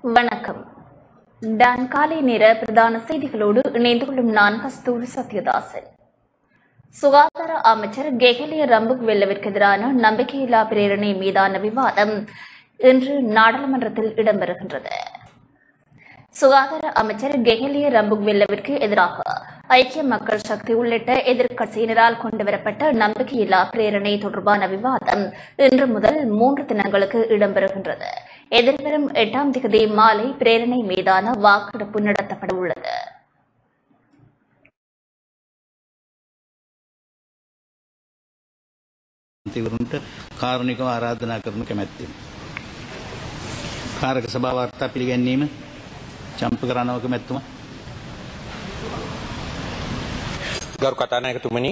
வணக்கம் டான் காலை நேர பிரதான செய்திகளோடு இணைந்து கொள்ளும் நான் கஸ்தூரி சத்யதாசன் சுகாதார அமைச்சர் கெஹலிய ரம்புக் வெல்லவிற்கு எதிரான நம்பிக்கையில்லா பிரேரணை மீதான விவாதம் இன்று நாடாளுமன்றத்தில் இடம்பெறுகின்றது சுகாதார அமைச்சர் கெஹலிய ரம்புக் வெல்லவிற்கு எதிராக ஐக்கிய மக்கள் சக்தி உள்ளிட்ட எதிர்க்கட்சியினரால் கொண்டுவரப்பட்ட நம்பிக்கையில்லா பிரேரணை தொடர்பான விவாதம் இன்று முதல் மூன்று தினங்களுக்கு இடம்பெறுகின்றது எதிர்வரும் எட்டாம் திகதி மாலை பிரேரணை மீதான வாக்கெடுப்பு நடத்தப்பட உள்ளது මන්ත්‍රීවරුන්ට කාරුණිකව ආරාධනා කරනු කැමැත්තෙමි. කාරක සභා වාර්තා පිළිගැන්වීම චම්ප කරනව කැමැත්තුමා. ගරු කතානායකතුමනි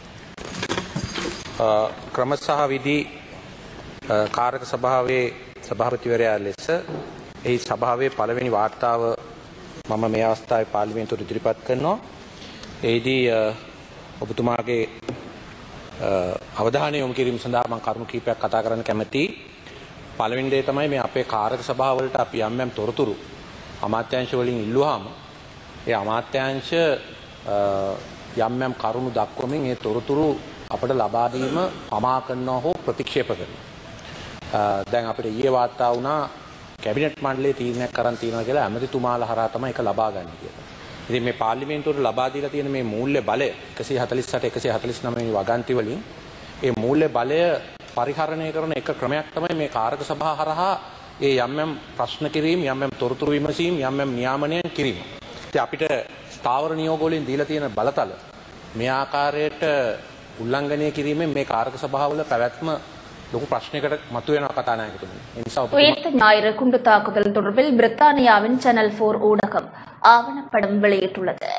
අ, ක්‍රම සහ විදි අ, කාරක සභාවේ සභාපතිවරයා ලෙස එහි සභාවේ පළවෙනි වාර්තාව මම මේ අවස්ථාවේ පාර්ලිමේන්තුවට ඉදිරිපත් කරනවා. එහිදී අ, ඔබතුමාගේ අ, අවධානය යොමු කිරීම සඳහා මම කරුණු කීපයක් කතා කරන්න කැමතියි. පළවෙනි දේ තමයි මේ අපේ කාරක සභාවලට අපි යම් යම් තොරතුරු අමාත්‍යාංශ වලින් ඉල්ලුවාම ඒ අමාත්‍යාංශ අ, යම් යම් කරුණු දක්වමින් ඒ තොරතුරු අපට ලබා දීම පමා කරනවා හෝ ප්‍රතික්ෂේප කරනවා. අ, දැන් අපිට ඊයේ වාර්තා වුණා කැබිනට් මණ්ඩලයේ තීරණයක් කරන් තියෙනවා කියලා ඇමතිතුමාලා හරහා තමයි ඒක ලබා ගන්න කියලා. ඉතින් මේ පාර්ලිමේන්තුවට ලබා දීලා තියෙන මේ මූල්‍ය බලය 148 149 වෙනි වගන්ති වලින් ඒ මූල්‍ය බලය පරිහරණය කරන එක ක්‍රමයක් තමයි මේ කාරක සභාව හරහා ඒ යම් යම් ප්‍රශ්න කිරීම යම් යම් තොරතුරු විමසීම් යම් යම් නියාමනයන් කිරීම. ඉතින් අපිට ස්ථාවර නියෝග වලින් දීලා තියෙන බලතල මේ ආකාරයට උල්ලංඝනය කිරීමෙන් මේ කාරක සභාවල පැවැත්ම ලොකු ප්‍රශ්නයකට මතුවෙනවා කතානායකතුමනි. ඒ නිසා ඔබතුමා உயிர்த்த ஞாயிறு குண்டு தாக்குதல் தொடர்பில் பிரித்தானியாவின் சேனல் போர் ஊடகம் ஆவணப்படம் வெளியிட்டுள்ளது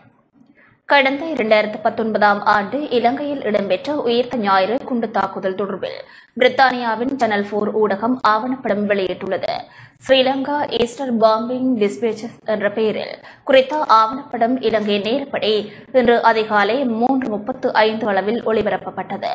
கடந்த இரண்டாயிரத்து பத்தொன்பதாம் ஆண்டு இலங்கையில் இடம்பெற்ற உயிர்த்த ஞாயிறு குண்டு தாக்குதல் தொடர்பில் பிரித்தானியாவின் சேனல் போர் ஊடகம் ஆவணப்படம் வெளியிட்டுள்ளது ஸ்ரீலங்கா ஈஸ்டர் பாம்பிங் டிஸ்பேச்சஸ் என்ற பெயரில் குறித்த ஆவணப்படம் இலங்கை நேரப்படி இன்று அதிகாலை மூன்று முப்பத்து ஐந்து அளவில் ஒளிபரப்பப்பட்டது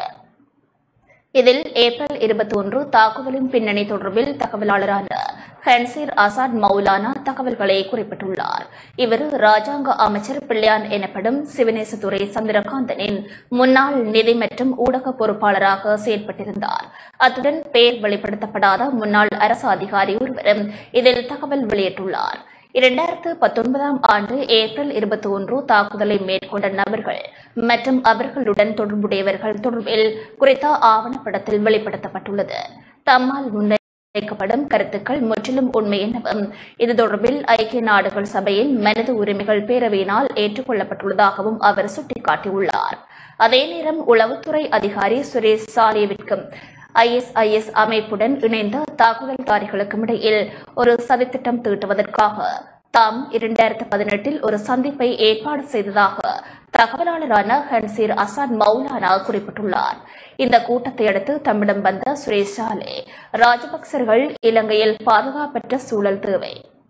இதில் ஏப்ரல் இருபத்தி ஒன்று தாக்குதலின் பின்னணி தொடர்பில் தகவலாளரான ஹன்சீர் அசாத் மௌலானா தகவல்களை குறிப்பிட்டுள்ளார் இவர் ராஜாங்க அமைச்சர் பிள்ளையான் எனப்படும் சிவனேசதுரை சந்திரகாந்தனின் முன்னாள் நிதி மற்றும் ஊடக பொறுப்பாளராக செயல்பட்டிருந்தார் அத்துடன் பெயர் வெளிப்படுத்தப்படாத முன்னாள் அரசு அதிகாரி ஒருவரும் இதில் தகவல் வெளியிட்டுள்ளார் இரண்டாயிரத்து பத்தொன்பதாம் ஆண்டு ஏப்ரல் இருபத்தி ஒன்று தாக்குதலை மேற்கொண்ட நபர்கள் மற்றும் அவர்களுடன் தொடர்புடையவர்கள் தொடர்பில் குறித்த ஆவணப்படத்தில் வெளிப்படுத்தப்பட்டுள்ளது தம்மால் முன்வைக்கப்படும் கருத்துக்கள் முற்றிலும் உண்மை எனவும் இது தொடர்பில் ஐக்கிய நாடுகள் சபையின் மனித உரிமைகள் பேரவையினால் ஏற்றுக்கொள்ளப்பட்டுள்ளதாகவும் அவர் சுட்டிக்காட்டியுள்ளார் அதே நேரம் உளவுத்துறை அதிகாரி சுரேஷ் சாலேவிற்கும் ஐஎஸ்ஐஎஸ் அமைப்புடன் இணைந்த தாக்குதல்தாரிகளுக்கும் இடையில் ஒரு சதித்திட்டம் தீட்டுவதற்காக தாம் இரண்டாயிரத்து பதினெட்டில் ஒரு சந்திப்பை ஏற்பாடு செய்ததாக தகவலாளரான ஹன்சீர் அசாத் மௌலானா குறிப்பிட்டுள்ளார் இந்த கூட்டத்தை அடுத்து தம்மிடம் வந்த சுரேஷ் சாலே ராஜபக்சர்கள் இலங்கையில் பாதுகாப்பற்ற சூழல் தேவை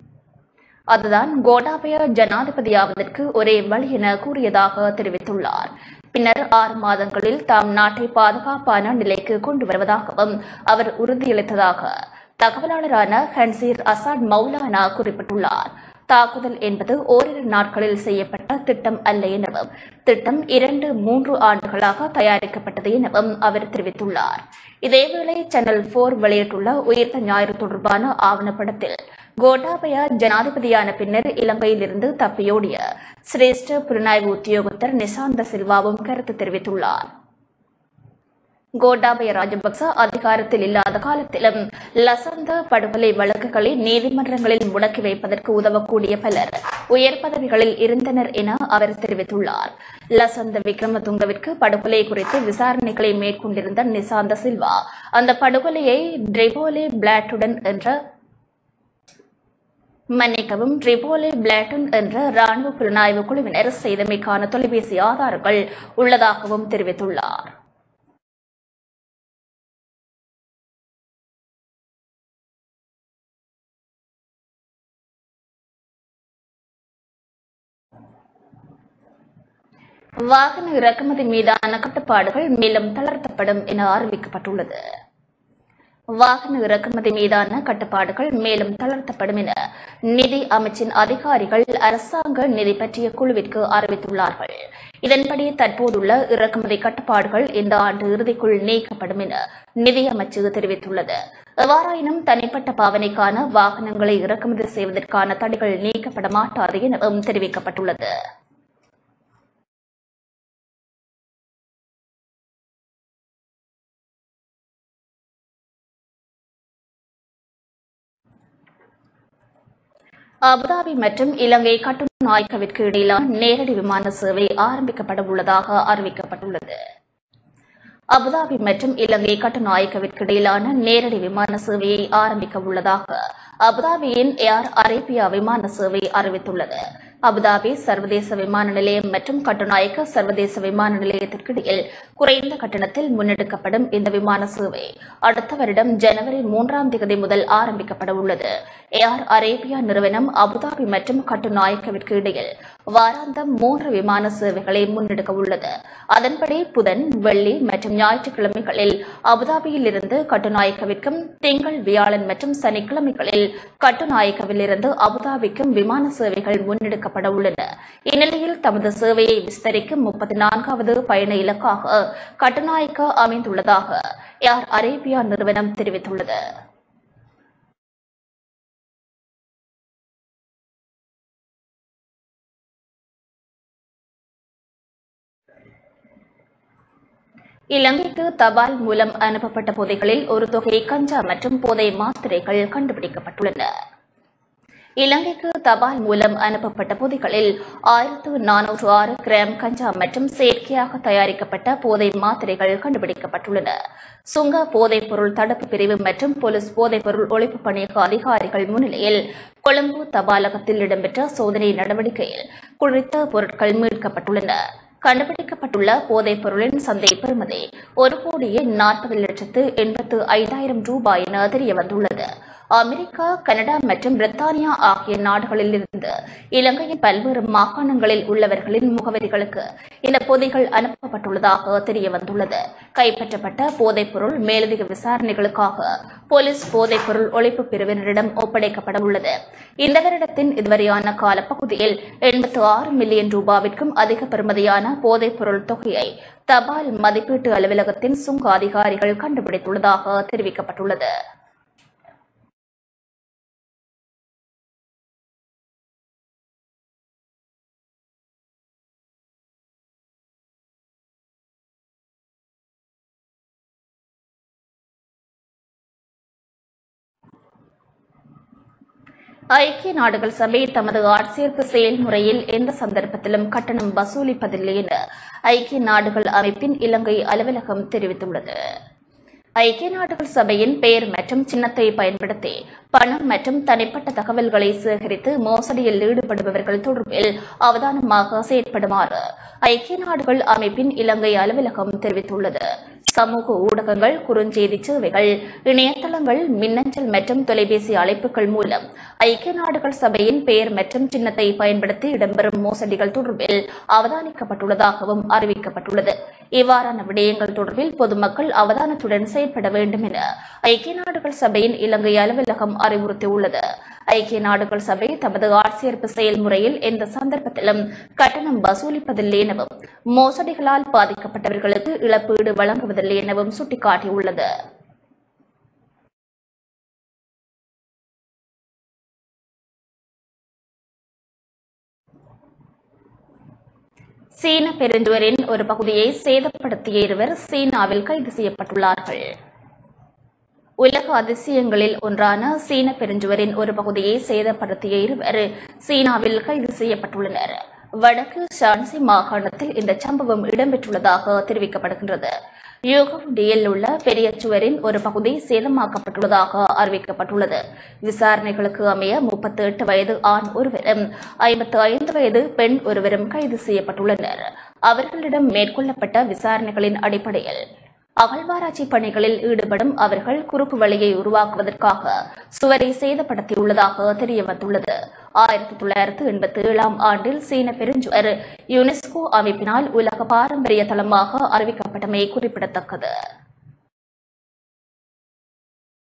அதுதான் கோட்டாபய ஜனாதிபதியாவதற்கு ஒரே வழி என கூறியதாக தெரிவித்துள்ளார் பின்னர் ஆறு மாதங்களில் தாம் நாட்டை பாதுகாப்பான நிலைக்கு கொண்டு வருவதாகவும் அவர் உறுதியளித்ததாக தகவலாளரான ஹன்சீர் அசாத் மௌலானா குறிப்பிட்டுள்ளார் தாக்குதல் என்பது ஓரிரு நாட்களில் செய்யப்பட்ட திட்டம் அல்ல எனவும் திட்டம் இரண்டு மூன்று ஆண்டுகளாக தயாரிக்கப்பட்டது எனவும் அவர் தெரிவித்துள்ளார் இதேவேளை சேனல் போர் வெளியிட்டுள்ள உயிர்த்த ஞாயிறு தொடர்பான ஆவணப்படத்தில் கோட்டாபயா ஜனாதிபதியான பின்னர் இலங்கையிலிருந்து தப்பியோடிய சிரேஷ்ட புலனாய்வு உத்தியோகத்தர் நிசாந்த சில்வாவும் கருத்து தெரிவித்துள்ளார் கோட்டாபய ராஜபக்ச அதிகாரத்தில் இல்லாத காலத்திலும் லசந்த படுகொலை வழக்குகளை நீதிமன்றங்களில் முடக்கி வைப்பதற்கு உதவக்கூடிய பலர் உயர் பதவிகளில் இருந்தனர் என அவர் தெரிவித்துள்ளார் லசந்த விக்ரமதுங்கவிற்கு படுகொலை குறித்து விசாரணைகளை மேற்கொண்டிருந்த நிசாந்த சில்வா அந்த படுகொலையை ட்ரிபோலே பிளாட்டுடன் என்ற மன்னிக்கவும் ட்ரிபோலே பிளாட்டன் என்ற ராணுவ புலனாய்வு குழுவினர் செய்தமைக்கான தொலைபேசி ஆதாரங்கள் உள்ளதாகவும் தெரிவித்துள்ளார் வாகன இறக்குமதி மீதான கட்டுப்பாடுகள் மேலும் தளர்த்தப்படும் என அறிவிக்கப்பட்டுள்ளது வாகன இறக்குமதி மீதான கட்டுப்பாடுகள் மேலும் தளர்த்தப்படும் என நிதி அமைச்சின் அதிகாரிகள் அரசாங்க நிதி பற்றிய குழுவிற்கு அறிவித்துள்ளார்கள் இதன்படி தற்போதுள்ள இறக்குமதி கட்டுப்பாடுகள் இந்த ஆண்டு இறுதிக்குள் நீக்கப்படும் என நிதி அமைச்சு தெரிவித்துள்ளது எவ்வாறாயினும் தனிப்பட்ட பாவனைக்கான வாகனங்களை இறக்குமதி செய்வதற்கான தடைகள் நீக்கப்பட மாட்டாது எனவும் தெரிவிக்கப்பட்டுள்ளது அபுதாபி மற்றும் இலங்கை கட்டுநாயக்கவிற்கு இடையிலான நேரடி விமான சேவை ஆரம்பிக்கப்பட உள்ளதாக அறிவிக்கப்பட்டுள்ளது அபுதாபி மற்றும் இலங்கை கட்டுநாயக்கவிற்கு இடையிலான நேரடி விமான சேவையை ஆரம்பிக்க உள்ளதாக அபுதாபியின் ஏர் அரேபியா விமான சேவை அறிவித்துள்ளது அபுதாபி சர்வதேச விமான நிலையம் மற்றும் கட்டுநாயக்க சர்வதேச விமான நிலையத்திற்கு இடையில் குறைந்த கட்டணத்தில் முன்னெடுக்கப்படும் இந்த விமான சேவை அடுத்த வருடம் ஜனவரி மூன்றாம் தேதி முதல் ஆரம்பிக்கப்பட உள்ளது ஏர் அரேபியா நிறுவனம் அபுதாபி மற்றும் கட்டுநாயக்கவிற்கு இடையில் வாராந்தம் மூன்று விமான சேவைகளை முன்னெடுக்க உள்ளது அதன்படி புதன் வெள்ளி மற்றும் ஞாயிற்றுக்கிழமைகளில் அபுதாபியில் இருந்து கட்டுநாயக்கவிற்கும் திங்கள் வியாழன் மற்றும் சனிக்கிழமைகளில் கட்டுநாயக்கவில் இருந்து அபுதாபிக்கும் விமான சேவைகள் முன்னெடுக்கப்பட உள்ளன இந்நிலையில் தமது சேவையை விஸ்தரிக்கும் முப்பத்தி நான்காவது பயண இலக்காக கட்டுநாயக்க அமைந்துள்ளதாக ஏர் அரேபியா நிறுவனம் தெரிவித்துள்ளது இலங்கைக்கு தபால் மூலம் அனுப்பப்பட்ட பொதைகளில் ஒரு தொகை கஞ்சா மற்றும் போதை மாத்திரைகள் கண்டுபிடிக்கப்பட்டுள்ளன இலங்கைக்கு தபால் மூலம் அனுப்பப்பட்ட பொதிகளில் ஆயிரத்து நானூற்று ஆறு கிராம் கஞ்சா மற்றும் செயற்கையாக தயாரிக்கப்பட்ட போதை மாத்திரைகள் கண்டுபிடிக்கப்பட்டுள்ளன சுங்க போதைப் பொருள் தடுப்பு பிரிவு மற்றும் போலீஸ் போதைப் பொருள் ஒழிப்பு பணியக அதிகாரிகள் முன்னிலையில் கொழும்பு தபாலகத்தில் இடம்பெற்ற சோதனை நடவடிக்கையில் குறித்த பொருட்கள் மீட்கப்பட்டுள்ளன கண்டுபிடிக்கப்பட்டுள்ள போதைப் பொருளின் சந்தை பெறுமதி ஒரு கோடியே நாற்பது லட்சத்து எண்பத்து ஐந்தாயிரம் ரூபாய் என தெரியவந்துள்ளது அமெரிக்கா கனடா மற்றும் பிரித்தானியா ஆகிய நாடுகளில் இருந்து இலங்கையின் பல்வேறு மாகாணங்களில் உள்ளவர்களின் முகவரிகளுக்கு இந்த பொதிகள் அனுப்பப்பட்டுள்ளதாக தெரியவந்துள்ளது கைப்பற்றப்பட்ட போதைப் பொருள் மேலதிக விசாரணைகளுக்காக போலீஸ் போதைப் பொருள் ஒழிப்பு பிரிவினரிடம் ஒப்படைக்கப்பட உள்ளது இந்த வருடத்தின் இதுவரையான காலப்பகுதியில் எண்பத்து ஆறு மில்லியன் ரூபாவிற்கும் அதிக பெறுமதியான போதைப் பொருள் தொகையை தபால் மதிப்பீட்டு அலுவலகத்தின் சுங்க அதிகாரிகள் கண்டுபிடித்துள்ளதாக தெரிவிக்கப்பட்டுள்ளது ஐக்கிய நாடுகள் சபை தமது ஆட்சேர்ப்பு செயல்முறையில் எந்த சந்தர்ப்பத்திலும் கட்டணம் வசூலிப்பதில்லை என ஐக்கிய நாடுகள் அமைப்பின் இலங்கை அலுவலகம் தெரிவித்துள்ளது ஐக்கிய நாடுகள் சபையின் பெயர் மற்றும் சின்னத்தை பயன்படுத்தி பணம் மற்றும் தனிப்பட்ட தகவல்களை சேகரித்து மோசடியில் ஈடுபடுபவர்கள் தொடர்பில் அவதானமாக செயற்படுமாறு ஐக்கிய நாடுகள் அமைப்பின் இலங்கை அலுவலகம் தெரிவித்துள்ளது சமூக ஊடகங்கள் குறுஞ்செய்தி சேவைகள் இணையதளங்கள் மின்னஞ்சல் மற்றும் தொலைபேசி அழைப்புகள் மூலம் ஐக்கிய நாடுகள் சபையின் பெயர் மற்றும் சின்னத்தை பயன்படுத்தி இடம்பெறும் மோசடிகள் தொடர்பில் அவதானிக்கப்பட்டுள்ளதாகவும் அறிவிக்கப்பட்டுள்ளது இவ்வாறான விடயங்கள் தொடர்பில் பொதுமக்கள் அவதானத்துடன் செயற்பட வேண்டும் என ஐக்கிய நாடுகள் சபையின் இலங்கை அலுவலகம் அறிவுறுத்தியுள்ளது ஐக்கிய நாடுகள் சபை தமது ஆட்சேர்ப்பு செயல்முறையில் எந்த சந்தர்ப்பத்திலும் கட்டணம் வசூலிப்பதில்லை எனவும் மோசடிகளால் பாதிக்கப்பட்டவர்களுக்கு இழப்பீடு வழங்குவதில்லை எனவும் சுட்டிக்காட்டியுள்ளது சீன பெருஞ்சுவரின் ஒரு பகுதியை சேதப்படுத்திய இருவர் சீனாவில் கைது செய்யப்பட்டுள்ளார்கள் உலக அதிசயங்களில் ஒன்றான சீன பெருஞ்சுவரின் ஒரு பகுதியை சேதப்படுத்திய இருவர் சீனாவில் கைது செய்யப்பட்டுள்ளனர் வடக்கு ஷான்சி மாகாணத்தில் இந்த சம்பவம் இடம்பெற்றுள்ளதாக தெரிவிக்கப்படுகின்றது யூகோடியில் உள்ள பெரிய சுவரின் ஒரு பகுதி சேதமாக்கப்பட்டுள்ளதாக அறிவிக்கப்பட்டுள்ளது விசாரணைகளுக்கு அமைய முப்பத்தி எட்டு வயது ஆண் ஒருவரும் ஐம்பத்து ஐந்து வயது பெண் ஒருவரும் கைது செய்யப்பட்டுள்ளனர் அவர்களிடம் மேற்கொள்ளப்பட்ட விசாரணைகளின் அடிப்படையில் அகழ்வாராய்ச்சி பணிகளில் ஈடுபடும் அவர்கள் குறுக்கு வழியை உருவாக்குவதற்காக சுவரை சேதப்படுத்தியுள்ளதாக தெரியவந்துள்ளது ஆயிரத்தி தொள்ளாயிரத்து எண்பத்தி ஏழாம் ஆண்டில் சீன பெருஞ்சுவர் யுனெஸ்கோ அமைப்பினால் உலக பாரம்பரிய தளமாக அறிவிக்கப்பட்டமை குறிப்பிடத்தக்கது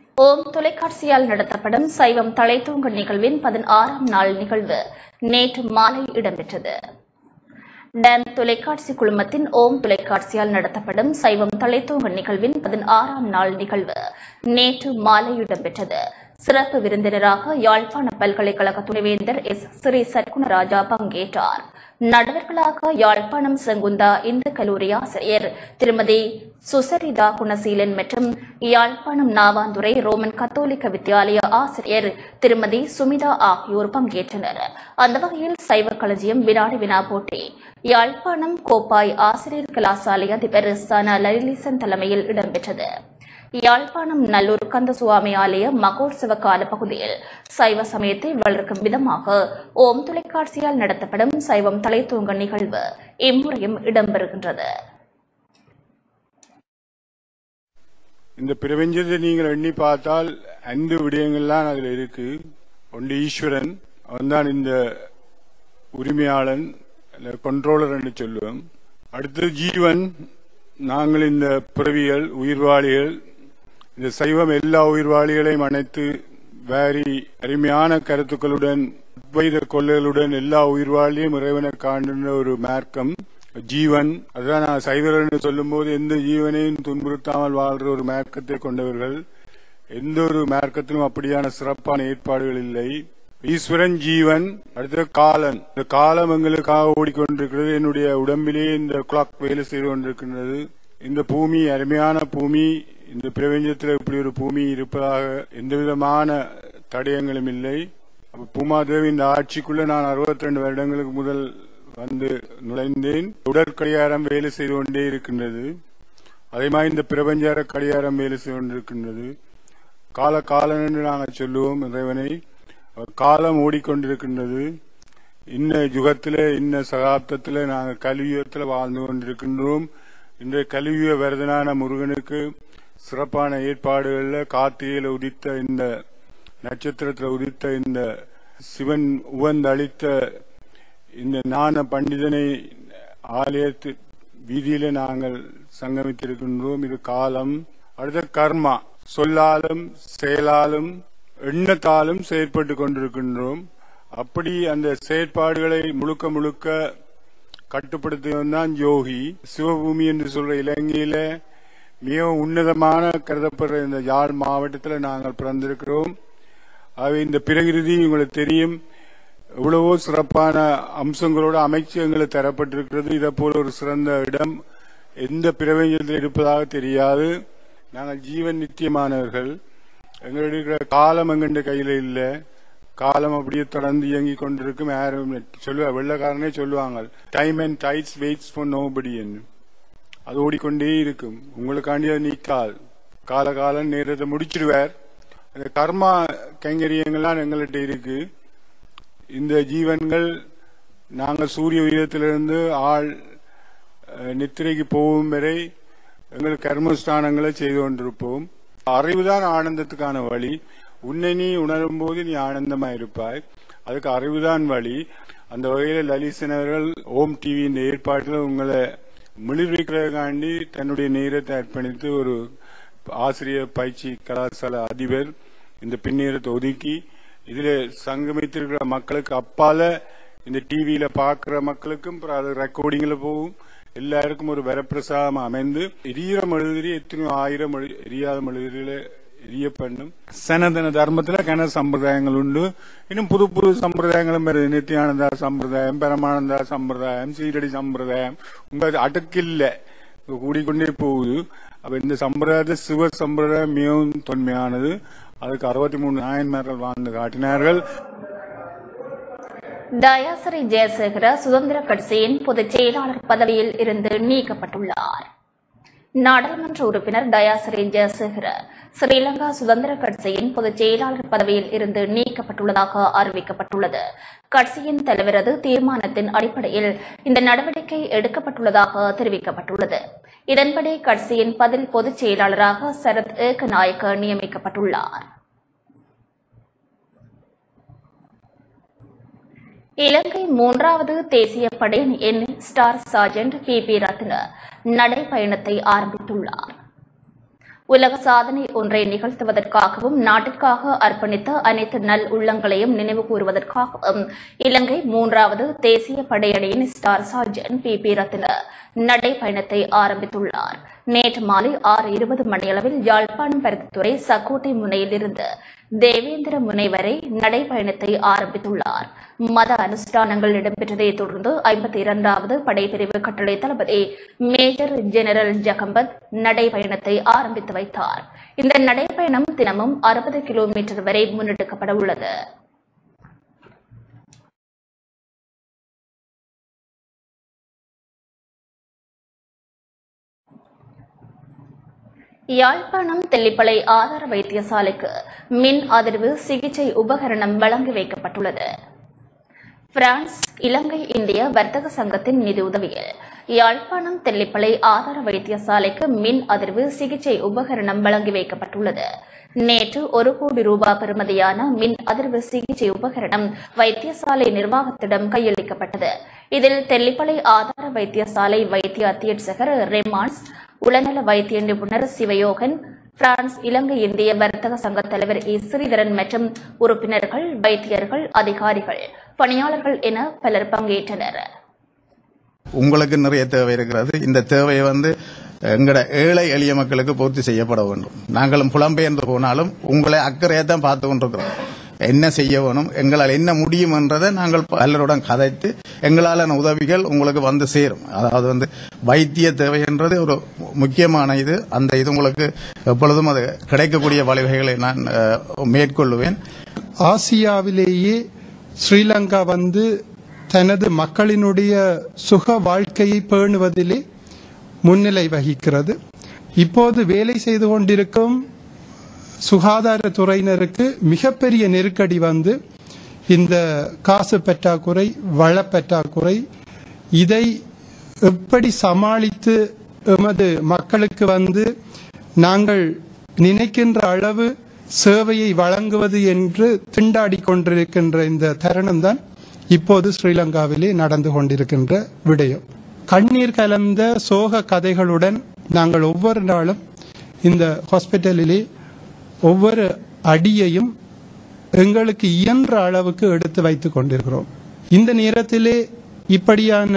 ஓம் தொலைக்காட்சியால் நடத்தப்படும் சைவம் தலைத்தூங்க நிகழ்வின் பதினாறாம் நாள் நிகழ்வு நேற்று மாலை இடம்பெற்றது டன் தொலைக்காட்சி குழுமத்தின் ஓம் தொலைக்காட்சியால் நடத்தப்படும் சைவம் தலைத்தூங்க நிகழ்வின் பதினாறாம் நாள் நிகழ்வு நேற்று மாலை இடம்பெற்றது சிறப்பு விருந்தினராக யாழ்ப்பாண பல்கலைக்கழக துணைவேந்தர் எஸ் ஸ்ரீ சற்குணராஜா பங்கேற்றார் நடுவர்களாக யாழ்ப்பாணம் செங்குந்தா இந்து கல்லூரி ஆசிரியர் திருமதி சுசரிதா குணசீலன் மற்றும் யாழ்ப்பாணம் நாவாந்துறை ரோமன் கத்தோலிக்க வித்தியாலய ஆசிரியர் திருமதி சுமிதா ஆகியோர் பங்கேற்றனர் அந்த வகையில் சைவ களஞ்சியம் வினாடி வினா போட்டி யாழ்ப்பாணம் கோப்பாய் ஆசிரியர் கலாசாலை அதிபர் சன லலிசன் தலைமையில் இடம்பெற்றது யாழ்ப்பாணம் நல்லூர் கந்தசுவாமி ஆலய மகோற்சவ கால பகுதியில் சைவ சமயத்தை வளர்க்கும் விதமாக ஓம் தொலைக்காட்சியால் நடத்தப்படும் சைவம் தலைத்தூங்க நிகழ்வு இம்முறையும் இடம்பெறுகின்றது இந்த பிரபஞ்சத்தை நீங்கள் எண்ணி பார்த்தால் ஐந்து விடயங்கள்லாம் அதில் இருக்கு ஒன்று ஈஸ்வரன் அவன்தான் இந்த உரிமையாளன் கண்ட்ரோலர் என்று சொல்லுவோம் அடுத்தது ஜீவன் நாங்கள் இந்த பிறவிகள் உயிர்வாளிகள் இந்த சைவம் எல்லா உயிர்வாளிகளையும் அனைத்து வேரி அருமையான கருத்துக்களுடன் அத்வைத கொள்ளைகளுடன் எல்லா உயிர்வாழியும் இறைவனை காண்கின்ற ஒரு மார்க்கம் ஜீவன் அதுதான் நான் சைவர்கள் சொல்லும்போது எந்த ஜீவனையும் துன்புறுத்தாமல் வாழ்ற ஒரு மார்க்கத்தை கொண்டவர்கள் எந்த ஒரு மார்க்கத்திலும் அப்படியான சிறப்பான ஏற்பாடுகள் இல்லை ஈஸ்வரன் ஜீவன் அடுத்த காலன் இந்த காலம் எங்களுக்காக ஓடிக்கொண்டிருக்கிறது என்னுடைய உடம்பிலேயே இந்த கிளாக் வேலை செய்து கொண்டிருக்கின்றது இந்த பூமி அருமையான பூமி இந்த பிரபஞ்சத்தில் இப்படி ஒரு பூமி இருப்பதாக எந்த விதமான தடயங்களும் இல்லை அப்ப பூமாதேவி இந்த ஆட்சிக்குள்ள நான் 62 வருடங்களுக்கு முதல் வந்து நுழைந்தேன் உடற்கடியாரம் வேலை செய்து கொண்டே இருக்கின்றது அதே மாதிரி இந்த பிரபஞ்சார கடியாரம் வேலை செய்து கொண்டிருக்கின்றது கால காலன் என்று நாங்கள் சொல்லுவோம் இறைவனை காலம் ஓடிக்கொண்டிருக்கின்றது இன்ன யுகத்திலே இன்ன சகாப்தத்திலே நாங்கள் கலியுகத்தில் வாழ்ந்து கொண்டிருக்கின்றோம் இன்றைய கலியுக வரதனான முருகனுக்கு சிறப்பான ஏற்பாடுகளில் கார்த்திகையில் உதித்த இந்த நட்சத்திரத்தில் உதித்த இந்த சிவன் உவந்தளித்த இந்த ஞான பண்டிதனை ஆலயத்து வீதியில நாங்கள் சங்கமித்திருக்கின்றோம் இது காலம் அடுத்த கர்மா சொல்லாலும் செயலாலும் எண்ணத்தாலும் செயற்பட்டு கொண்டிருக்கின்றோம் அப்படி அந்த செயற்பாடுகளை முழுக்க முழுக்க கட்டுப்படுத்தியவன் தான் யோகி சிவபூமி என்று சொல்ற இலங்கையில மிகவும் உன்னதமான கருதப்படுற இந்த யாழ் மாவட்டத்தில் நாங்கள் பிறந்திருக்கிறோம் ஆகவே இந்த பிரகிருதி உங்களுக்கு தெரியும் எவ்வளவோ சிறப்பான அம்சங்களோட அமைச்சு எங்களுக்கு தரப்பட்டிருக்கிறது இதை போல ஒரு சிறந்த இடம் எந்த பிரபஞ்சத்தில் இருப்பதாக தெரியாது நாங்கள் ஜீவன் நித்தியமானவர்கள் எங்களுடைய இருக்கிற காலம் எங்கண்ட கையில இல்லை காலம் அப்படியே தொடர்ந்து இயங்கி கொண்டிருக்கும் யாரும் சொல்லுவா வெள்ளக்காரனே சொல்லுவாங்க time and tides waits for nobody அது ஓடிக்கொண்டே இருக்கும் உங்களுக்காண்டி அது நீக்காது கால காலம் நேரத்தை முடிச்சிடுவார் அந்த கர்மா கைங்கரியங்கள்லாம் எங்கள்கிட்ட இருக்கு இந்த ஜீவன்கள் நாங்கள் சூரிய உயரத்திலிருந்து ஆள் அஹ், நித்திரைக்கு போகும் வரை எங்கள் கர்மஸ்தானங்களை செய்து கொண்டிருப்போம் அறிவுதான் ஆனந்தத்துக்கான வழி உன்னை நீ உணரும் போது நீ ஆனந்தமா இருப்பாய் அதுக்கு அறிவுதான் வழி அந்த வகையில லலிசன் அவர்கள் ஓம் டிவி இந்த ஏற்பாட்டில் உங்களை மிளிர்விக்கிறதுக்காண்டி தன்னுடைய நேரத்தை அர்ப்பணித்து ஒரு ஆசிரியர் பயிற்சி கலாசால அதிபர் இந்த பின்னேரத்தை ஒதுக்கி இதுல சங்கமித்திருக்கிற மக்களுக்கு அப்பால இந்த டிவியில பாக்குற மக்களுக்கும் அப்புறம் அது ரெக்கார்டிங்ல போகும் எல்லாருக்கும் ஒரு வரப்பிரசாதம் அமைந்து எரியிற மெழுதிரி எத்தனையோ ஆயிரம் மெழு- எரியாத மெழுதிரியில எரிய பண்ணும் சனாதன தர்மத்துல கன சம்பிரதாயங்கள் உண்டு இன்னும் புது புது சம்பிரதாயங்களும் வருது நித்யானந்தா சம்பிரதாயம் பரமானந்தா சம்பிரதாயம் சீரடி சம்பிரதாயம் உங்க அடுக்கில்ல கூடிக்கொண்டே போகுது அப்ப இந்த சம்பிரதாயத்தை சிவ சம்பிரதாயம் மிகவும் தொன்மையானது அதுக்கு அறுபத்தி மூணு நாயன்மார்கள் வாழ்ந்து காட்டினார்கள் தயாசிரி ஜெயசேகர சுதந்திர கட்சியின் பொதுச் செயலாளர் பதவியில் இருந்து நீக்கப்பட்டுள்ளார் நாடாளுமன்ற உறுப்பினர் தயாசிரி ஜெயசேகர ஸ்ரீலங்கா சுதந்திர கட்சியின் பொதுச் செயலாளர் பதவியில் இருந்து நீக்கப்பட்டுள்ளதாக அறிவிக்கப்பட்டுள்ளது கட்சியின் தலைவரது தீர்மானத்தின் அடிப்படையில் இந்த நடவடிக்கை எடுக்கப்பட்டுள்ளதாக தெரிவிக்கப்பட்டுள்ளது இதன்படி கட்சியின் பதில் பொதுச் செயலாளராக சரத் ஏகநாயக்க நியமிக்கப்பட்டுள்ளார் இலங்கை மூன்றாவது தேசிய படையின் எண் star sergeant P B Ratna நடைபயணத்தை ஆரம்பித்துள்ளார் உலக சாதனை ஒன்றை நிகழ்த்துவதற்காகவும் நாட்டிற்காக அர்ப்பணித்த அனைத்து நல் உள்ளங்களையும் நினைவு கூறுவதற்காகவும் இலங்கை மூன்றாவது தேசிய படையணியின் star sergeant P B Ratna நடைபயணத்தை ஆரம்பித்துள்ளார் நேற்று மாலை ஆறு இருபது மணியளவில் யாழ்ப்பாணம் பருத்தித்துறை சக்கோட்டை முனையில் இருந்து தேவேந்திர முனை வரை நடைபயணத்தை ஆரம்பித்துள்ளார் மத அனுஷ்டானங்கள் இடம்பெற்றதை தொடர்ந்து ஐம்பத்தி இரண்டாவது படைப்பிரிவு கட்டளை தளபதி மேஜர் ஜெனரல் ஜகம்பத் நடைபயணத்தை ஆரம்பித்து வைத்தார் இந்த நடைபயணம் தினமும் அறுபது கிலோமீட்டர் வரை முன்னெடுக்கப்பட உள்ளது யாழ்ப்பாணம் தெல்லிப்பளை ஆதார வைத்தியசாலைக்கு மின் அதிர்வு சிகிச்சை உபகரணம் வழங்கி வைக்கப்பட்டுள்ளது பிரான்ஸ் இலங்கை இந்திய வர்த்தக சங்கத்தின் நிதியுதவியில் யாழ்ப்பாணம் தெல்லிப்பளை ஆதார வைத்தியசாலைக்கு மின் அதிர்வு சிகிச்சை உபகரணம் வழங்கி வைக்கப்பட்டுள்ளது நேற்று ஒரு கோடி ரூபாய் பெறுமதியான மின் அதிர்வு சிகிச்சை உபகரணம் வைத்தியசாலை நிர்வாகத்திடம் கையளிக்கப்பட்டது இதில் தெல்லிப்பளை ஆதார வைத்தியசாலை வைத்திய அத்தியட்சகர் ரெமான்ஸ் உளநல வைத்திய நிபுணர் சிவயோகன் பிரான்ஸ் இலங்கை இந்திய வர்த்தக சங்க தலைவர் இ ஸ்ரீதரன் மற்றும் உறுப்பினர்கள் வைத்தியர்கள் அதிகாரிகள் பணியாளர்கள் என பலர் பங்கேற்றனர் உங்களுக்கு நிறைய தேவை இருக்கிறது இந்த தேவையை வந்து எங்கட ஏழை எளிய மக்களுக்கு பூர்த்தி செய்யப்பட வேண்டும் நாங்களும் புலம்பெயர்ந்து போனாலும் உங்களை அக்கறையை தான் பார்த்து கொண்டிருக்கிறோம் என்ன செய்ய வேணும் எங்களால் என்ன முடியும் என்றதை நாங்கள் பலருடன் கதைத்து எங்களாலான உதவிகள் உங்களுக்கு வந்து சேரும் அதாவது வந்து வைத்திய தேவை என்றது ஒரு முக்கியமான இது அந்த இது உங்களுக்கு எப்பொழுதும் அது கிடைக்கக்கூடிய வழிவகைகளை நான் அஹ், மேற்கொள்ளுவேன் ஆசியாவிலேயே ஸ்ரீலங்கா வந்து தனது மக்களினுடைய சுக வாழ்க்கையை பேணுவதிலே முன்னிலை வகிக்கிறது இப்போது வேலை செய்து கொண்டிருக்கும் சுகாதாரத்துறையினருக்கு மிகப்பெரிய நெருக்கடி வந்து இந்த காசு பற்றாக்குறை வள பற்றாக்குறை இதை எப்படி சமாளித்து எமது மக்களுக்கு வந்து நாங்கள் நினைக்கின்ற அளவு சேவையை வழங்குவது என்று திண்டாடி கொண்டிருக்கின்ற இந்த தருணம்தான் இப்போது ஸ்ரீலங்காவிலே நடந்து கொண்டிருக்கின்ற விடயம் கண்ணீர் கலந்த சோக கதைகளுடன் நாங்கள் ஒவ்வொரு நாளும் இந்த ஹாஸ்பிட்டலிலே ஒவ்வொரு அடியையும் எங்களுக்கு இயன்ற அளவுக்கு எடுத்து வைத்துக் கொண்டிருக்கிறோம் இந்த நேரத்திலே இப்படியான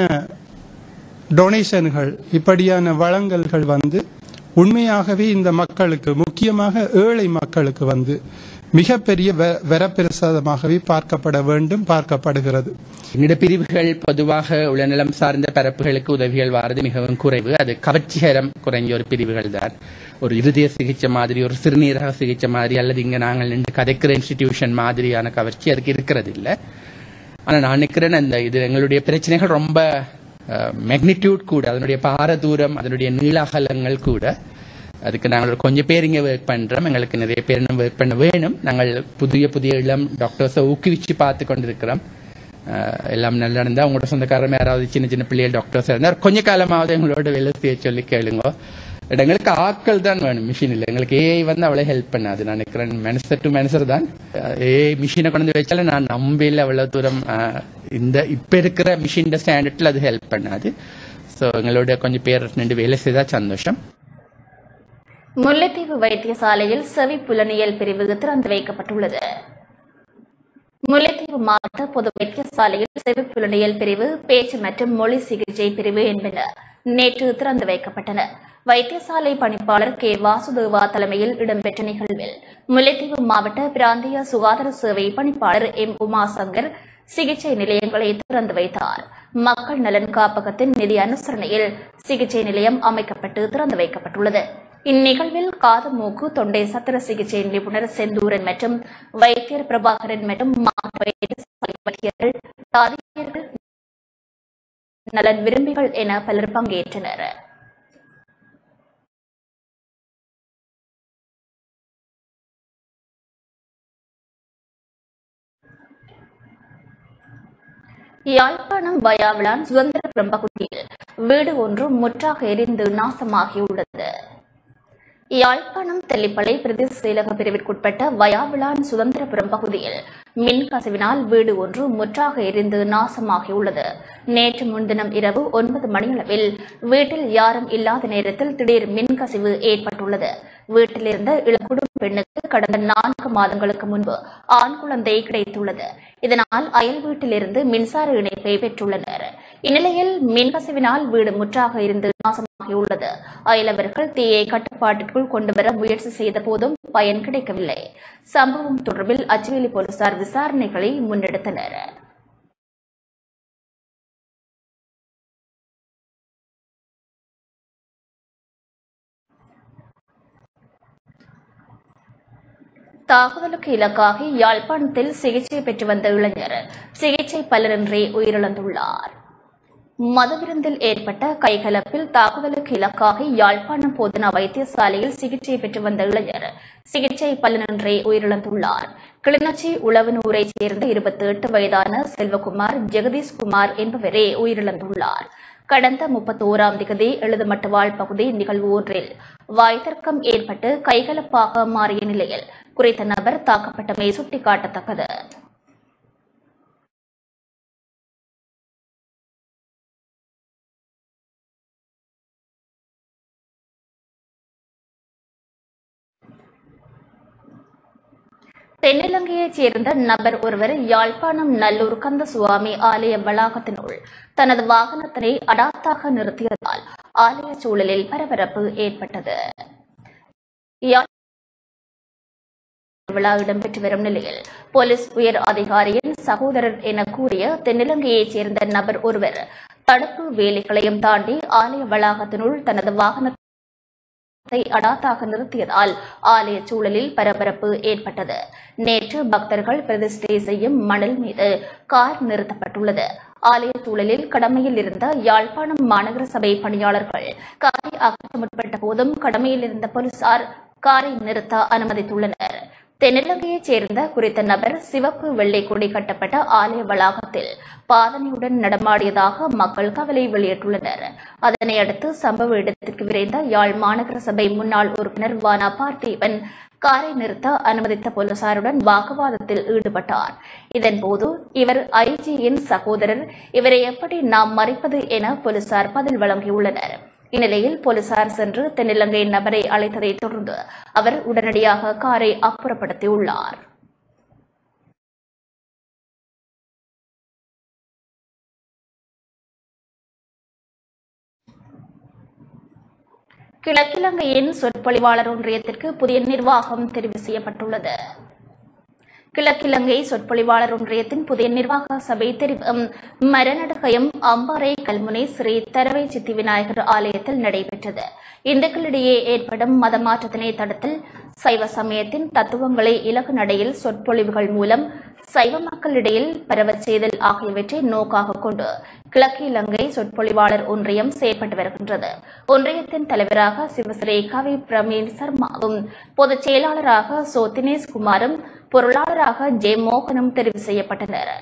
டொனேஷன்கள் இப்படியான வழங்கல்கள் வந்து உண்மையாகவே இந்த மக்களுக்கு முக்கியமாக ஏழை மக்களுக்கு வந்து மிகப்பெரிய வ- வரப்பிரசாதமாகவே பார்க்கப்பட வேண்டும் பார்க்கப்படுகிறது எங்களோட பிரிவுகள் பொதுவாக உளநலம் சார்ந்த பரப்புகளுக்கு உதவிகள் வாரது மிகவும் குறைவு அது கவர்ச்சிகரம் குறைஞ்ச ஒரு பிரிவுகள் தான் ஒரு இருதய சிகிச்சை மாதிரி ஒரு சிறுநீரக சிகிச்சை மாதிரி அல்லது இங்க நாங்கள் நின்று கதைக்கிற இன்ஸ்டிடியூஷன் மாதிரியான கவர்ச்சி அதுக்கு இருக்கிறது இல்லை ஆனா நான் நினைக்கிறேன் அந்த இது எங்களுடைய பிரச்சனைகள் ரொம்ப மேக்னிடியூட் கூட அதனுடைய பாரதூரம் அதனுடைய நீள அகலங்கள் கூட அதுக்கு நாங்கள் ஒரு கொஞ்சம் பேர் இங்கே ஒர்க் பண்றோம் எங்களுக்கு நிறைய பேர் இன்னும் ஒர்க் பண்ண வேணும் நாங்கள் புதிய புதிய இளம் டாக்டர்ஸை ஊக்குவிச்சு பார்த்து கொண்டிருக்கிறோம் அஹ், எல்லாம் நல்லா இருந்தா உங்களோட சொந்தக்காரமே யாராவது சின்ன சின்ன பிள்ளைகள் டாக்டர்ஸ் இருந்தால் கொஞ்ச காலமாவது எங்களோட வேலை செய்ய சொல்லி கேளுங்க பட் எங்களுக்கு ஆட்கள் தான் வேணும் மிஷின் இல்லை எங்களுக்கு ஏஐ வந்து அவ்வளோ ஹெல்ப் பண்ணாது நான் நினைக்கிறேன் மேனசர் டு மேனசர் தான் ஏஐ மிஷினை கொண்டு வந்து வச்சாலும் நான் நம்பல அவ்வளோ தூரம் அஹ், இந்த இப்போ இருக்கிற மிஷின் ஸ்டாண்டர்டில் அது ஹெல்ப் பண்ணாது ஸோ எங்களோட கொஞ்சம் பேர் நின்று வேலை செய்தா சந்தோஷம் முல்லைத்தீவு வைத்தியசாலையில் செவி புலனியல் பிரிவு திறந்து வைக்கப்பட்டுள்ளது முல்லைத்தீவு மாவட்ட பொது வைத்தியசாலையில் செவி புலனியல் பிரிவு பேச்சு மற்றும் மொழி சிகிச்சை பிரிவு என்பன நேற்று திறந்து வைக்கப்பட்டன வைத்தியசாலை பணிப்பாளர் கே வாசுதேவா தலைமையில் இடம்பெற்ற நிகழ்வில் முல்லைத்தீவு மாவட்ட பிராந்திய சுகாதார சேவை பணிப்பாளர் எம் உமாசங்கர் சிகிச்சை நிலையங்களை திறந்து வைத்தார் மக்கள் நலன் காப்பகத்தின் நிதி அனுசரணையில் சிகிச்சை நிலையம் அமைக்கப்பட்டு திறந்து வைக்கப்பட்டுள்ளது இந்நிகழ்வில் காது மூக்கு தொண்டை சத்திர சிகிச்சை நிபுணர் செந்தூரன் மற்றும் வைத்தியர் பிரபாகரன் மற்றும் மாவட்ட வைத்தியசாலை வைத்தியர்கள் தாதியர்கள் நலன் விரும்பிகள் என பலர் பங்கேற்றனர் யாழ்ப்பாணம் வயாவிளான் சுதந்திரபுரம் பகுதியில் வீடு ஒன்று முற்றாக எரிந்து நாசமாகியுள்ளது யாழ்ப்பாணம் தெல்லிப்பளை பிரதேச செயலக பிரிவிற்குட்பட்ட வயாவிளான் சுதந்திரபுரம் பகுதியில் மின் கசிவினால் வீடு ஒன்று முற்றாக எரிந்து நாசமாகியுள்ளது நேற்று முன்தினம் இரவு ஒன்பது மணியளவில் வீட்டில் யாரும் இல்லாத நேரத்தில் திடீர் மின் கசிவு ஏற்பட்டுள்ளது வீட்டில் இருந்த இளக்குடும் பெண்ணுக்கு கடந்த நான்கு மாதங்களுக்கு முன்பு ஆண் குழந்தை கிடைத்துள்ளது இதனால் அயல் வீட்டிலிருந்து மின்சார இணைப்பை பெற்றுள்ளனர் இந்நிலையில் மின்கசிவினால் வீடு முற்றாக இருந்து நாசமாகியுள்ளது அயலவர்கள் தீயை கட்டுப்பாட்டிற்குள் கொண்டுவர முயற்சி செய்த போதும் பயன் கிடைக்கவில்லை சம்பவம் தொடர்பில் அச்சுவேலி போலீசார் விசாரணைகளை முன்னெடுத்தனர் தாக்குதலுக்கு இலக்காகி யாழ்ப்பாணத்தில் சிகிச்சை பெற்று வந்த இளைஞர் சிகிச்சை பலனின்றி உயிரிழந்துள்ளார் மதுவிருந்தில் ஏற்பட்ட கைகலப்பில் தாக்குதலுக்கு இலக்காகி யாழ்ப்பாணம் போதனா வைத்தியசாலையில் சிகிச்சை பெற்று வந்த இளைஞர் சிகிச்சை பலனின்றி உயிரிழந்துள்ளார் கிளிநொச்சி உளவனூரைச் சேர்ந்த இருபத்தி எட்டு வயதான செல்வகுமார் ஜெகதீஷ்குமார் என்பவரே உயிரிழந்துள்ளார் கடந்த முப்பத்தோராம் திகதி எழுதுமட்டுவாழ் பகுதி நிகழ்வு ஒன்றில் வாய்த்தர்க்கம் ஏற்பட்டு கைகலப்பாக மாறிய நிலையில் குறித்த நபர் தாக்கப்பட்டமை சுட்டிக்காட்டத்தக்கது தென்னிலங்கையைச் சேர்ந்த நபர் ஒருவர் யாழ்ப்பாணம் நல்லூர் கந்தசுவாமி ஆலய வளாகத்தினுள் தனது வாகனத்தினை அடாத்தாக நிறுத்தியதால் ஆலய சூழலில் பரபரப்பு ஏற்பட்டது யாழ் விழா இடம்பெற்று வரும் நிலையில் போலீஸ் உயர் அதிகாரியின் சகோதரர் என கூறிய தென்னிலங்கையைச் சேர்ந்த நபர் ஒருவர் தடுப்பு வேலைகளையும் தாண்டி ஆலய வளாகத்தினுள் தனது வாகனத்தை அடாத்தாக நிறுத்தியதால் ஆலய சூழலில் பரபரப்பு ஏற்பட்டது நேற்று பக்தர்கள் பிரதிஷ்டை செய்யும் மணல் மீது கார் நிறுத்தப்பட்டுள்ளது ஆலய சூழலில் கடமையில் இருந்த யாழ்ப்பாணம் மாநகர சபை பணியாளர்கள் காரை அகற்ற முற்பட்ட போதும் கடமையில் இருந்த போலீசார் காரை நிறுத்த அனுமதித்துள்ளனர் தென்னிலங்கையைச் சேர்ந்த குறித்த நபர் சிவப்பு வெள்ளை கொடி கட்டப்பட்ட ஆலய வளாகத்தில் பாதனையுடன் நடமாடியதாக மக்கள் கவலை வெளியிட்டுள்ளனர் அதனை அடுத்து சம்பவ இடத்திற்கு விரைந்த யாழ் மாநகர சபை முன்னாள் உறுப்பினர் வானா பார்த்தீபன் காரை நிறுத்த அனுமதித்த போலீசாருடன் வாக்குவாதத்தில் ஈடுபட்டார் இதன்போது இவர் ஐஜியின் சகோதரர் இவரை எப்படி நாம் மறைப்பது என போலீசார் பதில் வழங்கியுள்ளனர் இந்நிலையில் போலீசார் சென்று தென்னிலங்கை நபரை அழைத்ததைத் தொடர்ந்து அவர் உடனடியாக காரை அப்புறப்படுத்தியுள்ளார் கிழக்கிழங்கையின் சொற்பொழிவாளர் ஒன்றியத்திற்கு புதிய நிர்வாகம் தெரிவு செய்யப்பட்டுள்ளது கிழக்கிழங்கை சொற்பொழிவாளர் ஒன்றியத்தின் புதிய நிர்வாக சபை தெரிவு மரநடுகயம் அம்பாறை கல்முனை ஸ்ரீ தரவை சித்தி விநாயகர் ஆலயத்தில் நடைபெற்றது இந்துக்களிடையே ஏற்படும் மதமாற்றத்தினை தடுத்தல் சைவ சமயத்தின் தத்துவங்களை இலக்கு நடையில் சொற்பொழிவுகள் மூலம் சைவ மக்களிடையில் பரவச் செய்தல் ஆகியவற்றை நோக்காக கொண்டு கிழக்கு இலங்கை சொற்பொழிவாளர் ஒன்றியம் செயற்பட்டு வருகின்றது ஒன்றியத்தின் தலைவராக சிவஸ்ரீ கவி பிரமீன் சர்மாவும் பொதுச் செயலாளராக சோ தினேஷ் குமாரும் பொருளாளராக ஜே மோகனும் தெரிவு செய்யப்பட்டனர்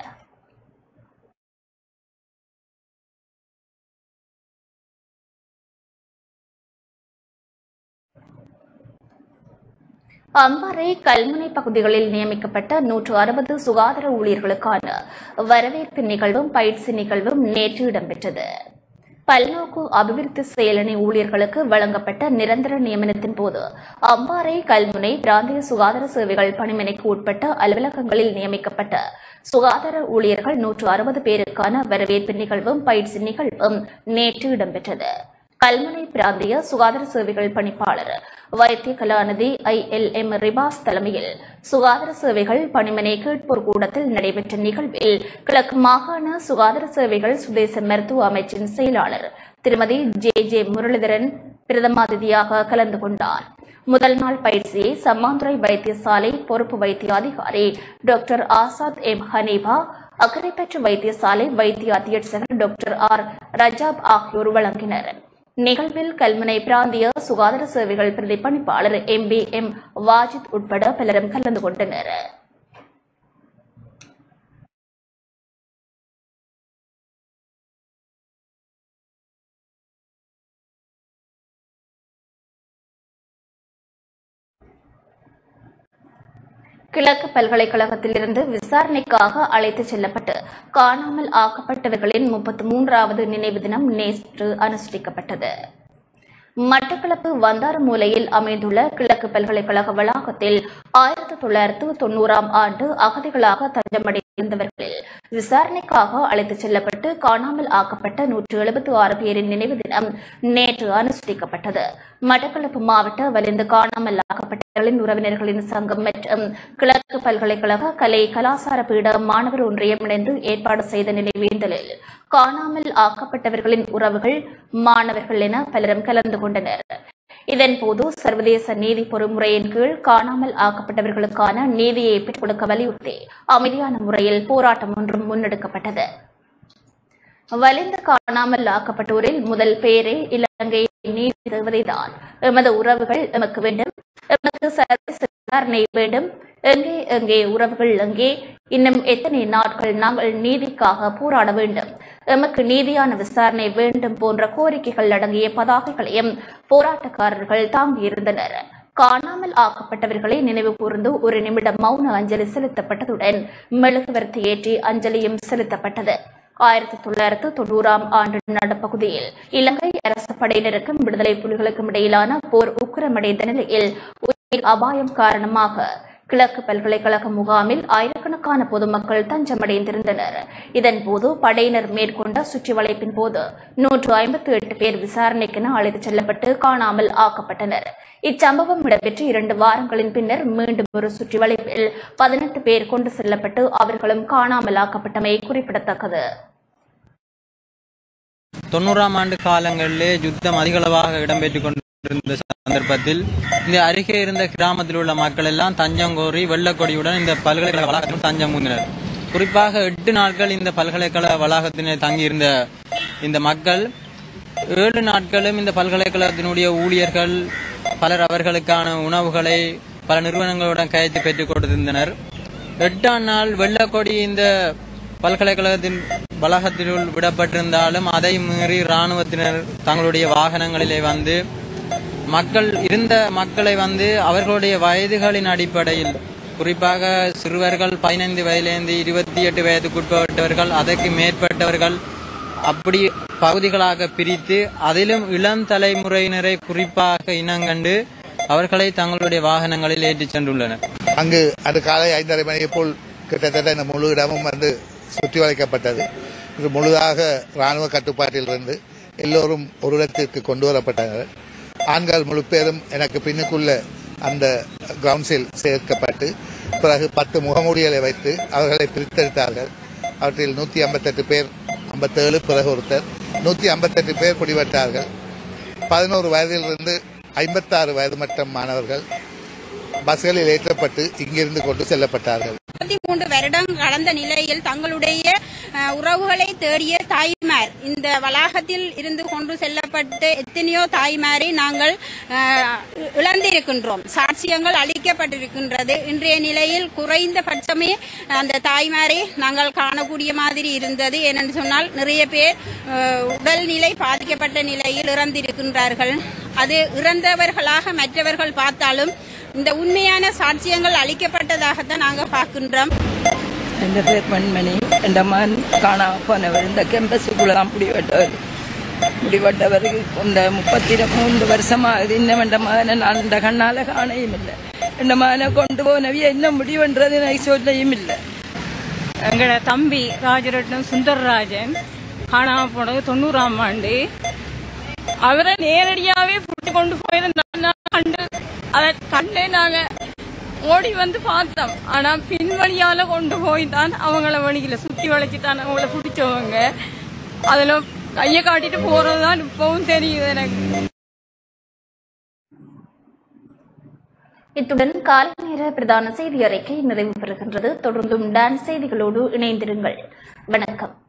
அம்பாறை கல்முனை பகுதிகளில் நியமிக்கப்பட்ட நூற்று அறுபது சுகாதார ஊழியர்களுக்கான வரவேற்பு நிகழ்வும் பயிற்சி நிகழ்வும் நேற்று இடம்பெற்றது பல்நோக்கு அபிவிருத்தி செயலணி ஊழியர்களுக்கு வழங்கப்பட்ட நிரந்தர நியமனத்தின் போது அம்பாறை கல்முனை பிராந்திய சுகாதார சேவைகள் பணிமனைக்கு உட்பட்ட அலுவலகங்களில் நியமிக்கப்பட்ட சுகாதார ஊழியர்கள் நூற்று அறுபது பேருக்கான வரவேற்பு நிகழ்வும் பயிற்சி நிகழ்வும் நேற்று இடம்பெற்றது கல்முனை பிராந்திய சுகாதார சேவைகள் பணிப்பாளர் வைத்திய கலாநிதி ஐ எல் எம் ரிபாஸ் தலைமையில் சுகாதார சேவைகள் பணிமனை கேட்போர் கூடத்தில் நடைபெற்ற நிகழ்வில் கிழக்கு மாகாண சுகாதார சேவைகள் சுதேச மருத்துவ அமைச்சின் செயலாளர் திருமதி ஜே ஜே முரளிதரன் பிரதமாதிதியாக கலந்து கொண்டார் முதல் நாள் பயிற்சியை சம்மாந்துறை வைத்தியசாலை பொறுப்பு வைத்திய அதிகாரி டாக்டர் ஆசாத் எம் ஹனீபா அக்கரைப்பற்று வைத்தியசாலை வைத்திய அத்தியட்சகர் டாக்டர் ஆர் ரஜாப் ஆகியோர் வழங்கினர் நிகழ்வில் கல்முனை பிராந்திய சுகாதார சேவைகள் பிரதிபலிப்பாளர் எம் பி எம் வாஜித் உட்பட பலரும் கலந்து கொண்டனர் கிழக்கு பல்கலைக்கழகத்திலிருந்து விசாரணைக்காக அழைத்துச் செல்லப்பட்டு காணாமல் ஆக்கப்பட்டவர்களின் முப்பத்தி மூன்றாவது நினைவு தினம் நேற்று அனுஷ்டிக்கப்பட்டது மட்டக்களப்பு வந்தாரமூலையில் அமைந்துள்ள கிழக்கு பல்கலைக்கழக வளாகத்தில் ஆயிரத்தி தொள்ளாயிரத்து தொண்ணூறாம் ஆண்டு அகதிகளாக தஞ்சமடைந்தவர்களில் விசாரணைக்காக அழைத்துச் செல்லப்பட்டு காணாமல் ஆக்கப்பட்ட நூற்று எழுபத்தி ஆறு பேரின் நினைவு தினம் நேற்று அனுஷ்டிக்கப்பட்டது மட்டக்களப்பு மாவட்ட வலிந்து காணாமல் ஆக்கப்பட்டவர்களின் உறவினர்களின் சங்கம் மற்றும் கிழக்கு பல்கலைக்கழக கலை கலாசார பீட மாணவர் ஒன்றியம் இணைந்து ஏற்பாடு செய்த நினைவேந்தலில் காணாமல் ஆக்கப்பட்டவர்களின் உறவுகள் மாணவர்கள் என பலரும் கலந்து கொண்டனர் இதன்போது சர்வதேச நீதி பொறிமுறையின் கீழ் காணாமல் ஆக்கப்பட்டவர்களுக்கான நீதியை பெற்றுக் கொடுக்க வலியுறுத்தி அமைதியான முறையில் போராட்டம் ஒன்றும் முன்னெடுக்கப்பட்டது வலிந்து காணாமல் ஆக்கப்பட்டோரில் முதல் பேரே இலங்கை நீதி தேவதைதான் எமது உறவுகள் எமக்கு வேண்டும் எமக்கு சர்வதேச விசாரணை வேண்டும் எங்கே எங்கே உறவுகள் எங்கே இன்னும் எத்தனை நாட்கள் நாங்கள் நீதிக்காக போராட வேண்டும் எமக்கு நீதியான விசாரணை வேண்டும் போன்ற கோரிக்கைகள் அடங்கிய பதாகைகளையும் போராட்டக்காரர்கள் தாங்கியிருந்தனர் காணாமல் ஆக்கப்பட்டவர்களை நினைவு கூர்ந்து ஒரு நிமிடம் மௌன அஞ்சலி செலுத்தப்பட்டதுடன் மெழுகுவர்த்தி ஏற்றி அஞ்சலியும் செலுத்தப்பட்டது ஆயிரத்தி தொள்ளாயிரத்து தொண்ணூறாம் ஆண்டு நடுப்பகுதியில் இலங்கை அரசு படையினருக்கும் விடுதலை புலிகளுக்கும் இடையிலான போர் உக்கிரமடைந்த நிலையில் உயிர் அபாயம் காரணமாக கிழக்கு பல்கலைக்கழக முகாமில் ஆயிரக்கணக்கான பொதுமக்கள் தஞ்சமடைந்திருந்தனர் இதன்போது படையினர் மேற்கொண்ட சுற்றி வளைப்பின் போது நூற்று ஐம்பத்தி எட்டு பேர் விசாரணைக்கென அழைத்துச் செல்லப்பட்டு காணாமல் ஆக்கப்பட்டனர் இச்சம்பவம் இடம்பெற்று இரண்டு வாரங்களின் பின்னர் மீண்டும் ஒரு சுற்றி வளைப்பில் பதினெட்டு பேர் கொண்டு செல்லப்பட்டு அவர்களும் காணாமல் ஆக்கப்பட்டமை குறிப்பிடத்தக்கது தொண்ணூறாம் ஆண்டு காலங்களிலே யுத்தம் அதிகளவாக இடம்பெற்றுக் கொண்டிருந்த சந்தர்ப்பத்தில் இந்த அருகே இருந்த கிராமத்தில் உள்ள மக்கள் எல்லாம் தஞ்சம் கோரி வெள்ளக்கொடியுடன் இந்த பல்கலைக்கழக வளாகத்தில் தஞ்சம் புகுந்தனர் குறிப்பாக எட்டு நாட்கள் இந்த பல்கலைக்கழக வளாகத்தினர் தங்கியிருந்த இந்த மக்கள் ஏழு நாட்களும் இந்த பல்கலைக்கழகத்தினுடைய ஊழியர்கள் பலர் அவர்களுக்கான உணவுகளை பல நிறுவனங்களுடன் கையெழுத்து பெற்றுக் கொடுத்திருந்தனர் எட்டாம் நாள் வெள்ளக்கொடி இந்த பல்கலைக்கழகத்தின் வளாகத்தினுள் விடப்பட்டிருந்தாலும் அதை மீறி இராணுவத்தினர் தங்களுடைய வாகனங்களிலே வந்து மக்கள் இருந்த மக்களை வந்து அவர்களுடைய வயதுகளின் அடிப்படையில் குறிப்பாக சிறுவர்கள் பதினைந்து வயதிலிருந்து இருபத்தி எட்டு வயதுக்குட்பட்டவர்கள் அதற்கு மேற்பட்டவர்கள் அப்படி பகுதிகளாக பிரித்து அதிலும் இளம் தலைமுறையினரை குறிப்பாக இனங்கண்டு அவர்களை தங்களுடைய வாகனங்களில் ஏற்றிச் சென்றுள்ளனர் அங்கு அது காலை ஐந்தரை மணியை போல் கிட்டத்தட்ட இந்த முழு இடமும் வந்து சுற்றி வளைக்கப்பட்டது இது முழுதாக ராணுவ கட்டுப்பாட்டில் இருந்து எல்லோரும் ஒரு இடத்திற்கு கொண்டு வரப்பட்டனர் ஆண்கள் முழு பேரும் எனக்கு பின்னுக்குள்ள அந்த கிரவுண்ட்ஸில் சேர்க்கப்பட்டு பிறகு பத்து முகமூடிகளை வைத்து அவர்களை பிரித்தெடுத்தார்கள் அவற்றில் நூற்றி ஐம்பத்தெட்டு பேர் ஐம்பத்தேழு பிறகு ஒருத்தர் நூற்றி ஐம்பத்தெட்டு பேர் பிடிபட்டார்கள் பதினோரு வயதிலிருந்து ஐம்பத்தாறு வயது மட்டம் மாணவர்கள் பஸ்களில் ஏற்றப்பட்டு இங்கிருந்து கொண்டு செல்லப்பட்டார்கள் முப்பத்தி மூன்று வருடம் கடந்த நிலையில் தங்களுடைய அஹ், உறவுகளை தேடிய தாய்மார் இந்த வளாகத்தில் இருந்து கொண்டு செல்லப்பட்ட எத்தனையோ தாய்மாரை நாங்கள் அஹ், இழந்திருக்கின்றோம் சாட்சியங்கள் அளிக்கப்பட்டிருக்கின்றது இன்றைய நிலையில் குறைந்த பட்சமே அந்த தாய்மாரை நாங்கள் காணக்கூடிய மாதிரி இருந்தது ஏனென்று சொன்னால் நிறைய பேர் அஹ், உடல்நிலை பாதிக்கப்பட்ட நிலையில் இறந்திருக்கின்றார்கள் அது இறந்தவர்களாக மற்றவர்கள் பார்த்தாலும் இந்த உண்மையான சாட்சியங்கள் அளிக்கப்பட்டதாகத்தான் நாங்கள் பார்க்கின்றோம் എൻ്റെ പേര് മൺമണി എൻ്റെ മകൻ കാണാൻ പോനവർ இந்த கேம்பஸுக்குள்ள தான் பிடிபட்டவர் பிடிபட்டவர் இந்த முப்பத்தி மூன்று வருஷமாகுது இன்னும் என் மகனை நான் இந்த கண்ணால காணையும் இல்லை என் மகனை கொண்டு போனவிய என்ன முடிவுன்றது எனக்கு சொல்லையும் இல்லை எங்களோட தம்பி ராஜரட்னம் சுந்தரராஜன் காணாம போனது தொண்ணூறாம் ஆண்டு அவரை நேரடியாவே பிடிச்சு கொண்டு போயிருந்தா கண்டு அதை கண்டே நாங்க ஓடி வந்து பார்த்தோம் ஆனா பின்வழியால கொண்டு போய் தான் அவங்கள வழியில சுத்தி வளைச்சுட்டான் அவங்கள பிடிச்சவங்க அதுல கையை காட்டிட்டு போறதுதான் இப்பவும் தெரியுது எனக்கு இத்துடன் காலை நேர பிரதான செய்தி அறிக்கை நிறைவு பெறுகின்றது தொடர்ந்தும் டான்ஸ் செய்திகளோடு இணைந்திருங்கள் வணக்கம்